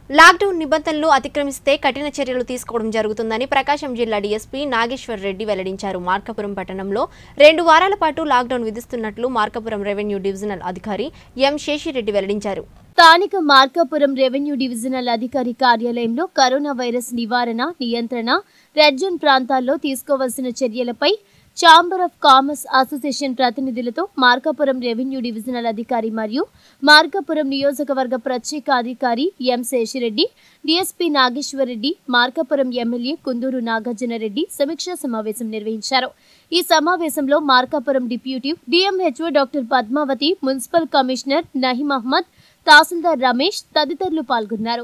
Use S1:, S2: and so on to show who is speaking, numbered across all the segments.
S1: Lockdown నిబంధనలు అతిక్రమిస్తే కఠిన చర్యలు తీసుకోవడం జరుగుతుందని ప్రకాశం జిల్లా డీఎస్పీ నాగేశ్వర్ రెడ్డి వెల్లడించారు మార్కాపురం పట్టణంలో రెండు వారాల పాటు లాక్డౌన్ విధిస్తున్నట్లు మార్కాపురం రెవెన్యూ డివిజనల్ అధికారి ఎం శేషిరెడ్డి వెల్లడించారు
S2: స్థానిక మార్కాపురం రెవెన్యూ డివిజనల్ అధికారి కార్యాలయంలో కరోనా వైరస్ నివారణ నియంత్రణ రెడ్ జోన్ ప్రాంతాల్లో తీసుకోవాల్సిన చర్యలపై ఛాంబర్ ఆఫ్ కామర్స్ అసోసియేషన్ ప్రతినిధులతో మార్కాపురం రెవెన్యూ డివిజనల్ అధికారి మరియు మార్కాపురం నియోజకవర్గ ప్రత్యేక అధికారి M Seshireddy DSP Nageswarareddy Markapuram MLA Kunduru Nagarjunareddy సమీక్షా సమావేశం నిర్వహించారు ఈ సమావేశంలో Markapuram deputy DMHO doctor Padmavathi municipal commissioner Naheem Ahmed tahsildar Ramesh తదితరులు పాల్గొన్నారు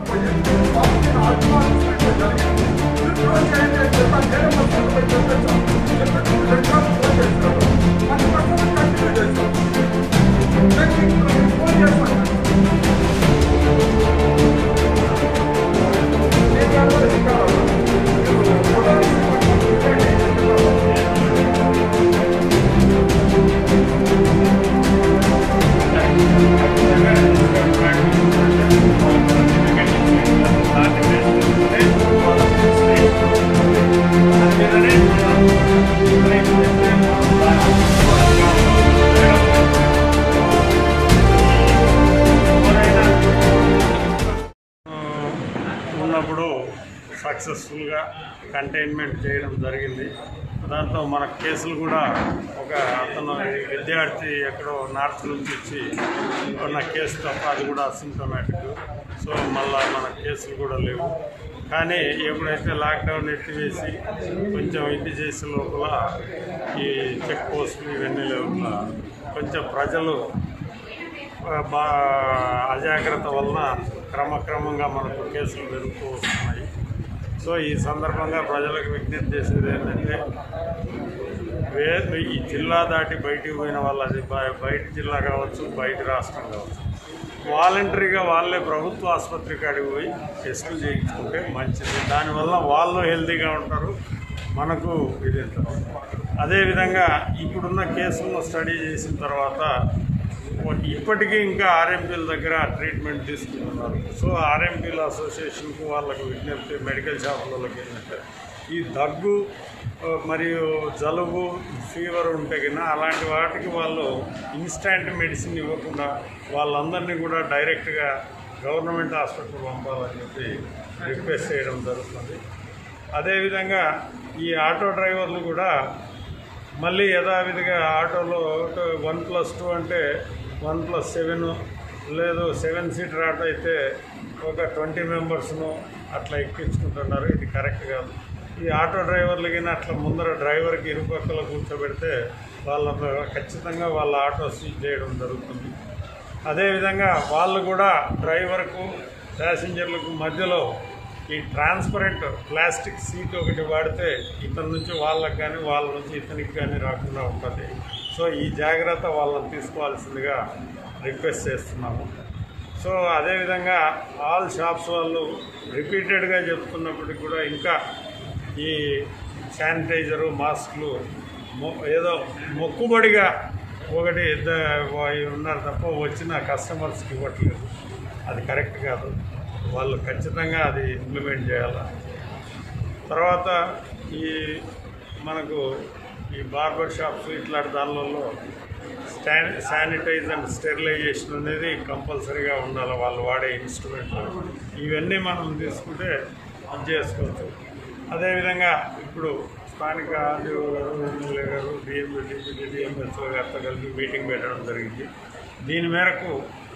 S3: ఉన్నప్పుడు సక్సెస్ఫుల్గా కంటైన్మెంట్ చేయడం జరిగింది దాంతో మన కేసులు కూడా ఒక అతను విద్యార్థి ఎక్కడో నార్త్ నుంచి వచ్చి ఉన్న కేసు తప్ప అది కూడా అసింటమాటిక్ సో మళ్ళా మన కేసులు కూడా లేవు కానీ ఎప్పుడైతే లాక్డౌన్ ఎత్తివేసి కొంచెం ఇది చేసే లోపల ఈ చెక్ పోస్టులు ఇవన్నీ లేవు కొంచెం ప్రజలు బా అజాగ్రత్త వలన క్రమక్రమంగా మనకు కేసులు పెరుగుతూ వస్తున్నాయి సో ఈ సందర్భంగా ప్రజలకు విజ్ఞప్తి చేసేది ఏంటంటే వే ఈ జిల్లా దాటి బయటికి పోయిన వాళ్ళు అది బయ- బయట జిల్లా కావచ్చు బయట రాష్ట్రం కావచ్చు వాలంటరీగా వాళ్ళే ప్రభుత్వ ఆసుపత్రి కాడికి పోయి టెస్టులు చేయించుకుంటే మంచిది దానివల్ల వాళ్ళు హెల్తీగా ఉంటారు మనకు ఇది ఉంటుంది. అదేవిధంగా ఇప్పుడున్న కేసులను స్టడీ చేసిన తర్వాత ఇప్పటికీ ఇంకా ఆర్ఎంపీల దగ్గర ట్రీట్మెంట్ తీసుకుంటున్నారు సో ఆర్ఎంపీల అసోసియేషన్కు వాళ్ళకు విజ్ఞప్తి మెడికల్ షాపులకి ఏంటంటే ఈ దగ్గు ఆ, మరియు జలుబు ఫీవర్ ఉంటే కన్నా అలాంటి వాటికి వాళ్ళు ఇన్స్టాంట్ మెడిసిన్ ఇవ్వకుండా వాళ్ళందరినీ కూడా డైరెక్ట్గా గవర్నమెంట్ హాస్పిటల్ పంపాలని చెప్పి రిక్వెస్ట్ చేయడం జరుగుతుంది అదేవిధంగా ఈ ఆటో డ్రైవర్లు కూడా మళ్ళీ యథావిధిగా ఆటోలో వన్ ప్లస్ టూ అంటే వన్ ప్లస్ సెవెన్ లేదు సెవెన్ సీటర్ ఆటో అయితే ఒక ట్వంటీ మెంబర్స్ను అట్లా ఎక్కించుకుంటున్నారు ఇది కరెక్ట్ కాదు ఈ ఆటో డ్రైవర్లకి అట్లా ముందర డ్రైవర్కి ఇరుపక్కల కూర్చోబెడితే వాళ్ళ ఖచ్చితంగా వాళ్ళ ఆటో సీజ్ చేయడం జరుగుతుంది అదేవిధంగా వాళ్ళు కూడా డ్రైవర్కు ప్యాసింజర్లకు మధ్యలో ఈ ట్రాన్స్పరెంట్ ప్లాస్టిక్ సీట్ ఒకటి వాడితే ఇతని నుంచి వాళ్ళకి కానీ వాళ్ళ నుంచి ఇతనికి కానీ రాకుండా ఉంటుంది సో ఈ జాగ్రత్త వాళ్ళని తీసుకోవాల్సిందిగా రిక్వెస్ట్ చేస్తున్నాము సో అదేవిధంగా ఆల్ షాప్స్ వాళ్ళు రిపీటెడ్గా చెప్తున్నప్పటికీ కూడా ఇంకా ఈ శానిటైజరు మాస్కులు మొ- ఏదో మొక్కుబడిగా ఒకటి ఇద్ద- వా- ఉన్నారు తప్ప వచ్చిన కస్టమర్స్కి ఇవ్వట్లేదు అది కరెక్ట్ కాదు వాళ్ళు ఖచ్చితంగా అది ఇంప్లిమెంట్ చేయాలి తర్వాత ఈ మనకు ఈ బార్బర్ షాప్స్ ఇట్లాంటి దానిలలో స్టాన్ శానిటైజ్ అండ్ స్టెరిలైజేషన్ అనేది కంపల్సరీగా ఉండాలి వాళ్ళు వాడే ఇన్స్ట్రుమెంట్ ఇవన్నీ మనం తీసుకుంటే ఇది చేసుకోవచ్చు అదేవిధంగా ఇప్పుడు స్థానిక ఆర్డీఓ గారు ఎమ్మెల్యే గారు డిఎంఏ డిప్యూటీ డిఎంఎస్ఓ గారితో కలిపి మీటింగ్ పెట్టడం జరిగింది దీని మేరకు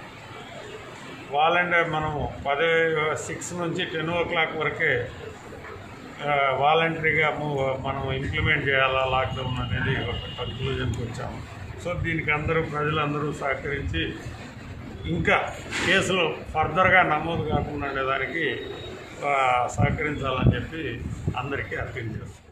S3: వాలంటీర్ మనము పదే సిక్స్ నుంచి టెన్ ఓ క్లాక్ వరకే ఆ, వాలంటరీగా మూవ్ మనం ఇంప్లిమెంట్ చేయాలా లాక్డౌన్ అనేది ఒక కన్క్లూజన్కి వచ్చాము సో దీనికి అందరూ ప్రజలందరూ సహకరించి ఇంకా కేసులు ఫర్దర్గా నమోదు కాకుండా ఉండేదానికి ఆ, సహకరించాలని చెప్పి అందరికీ అప్పీల్ చేస్తాం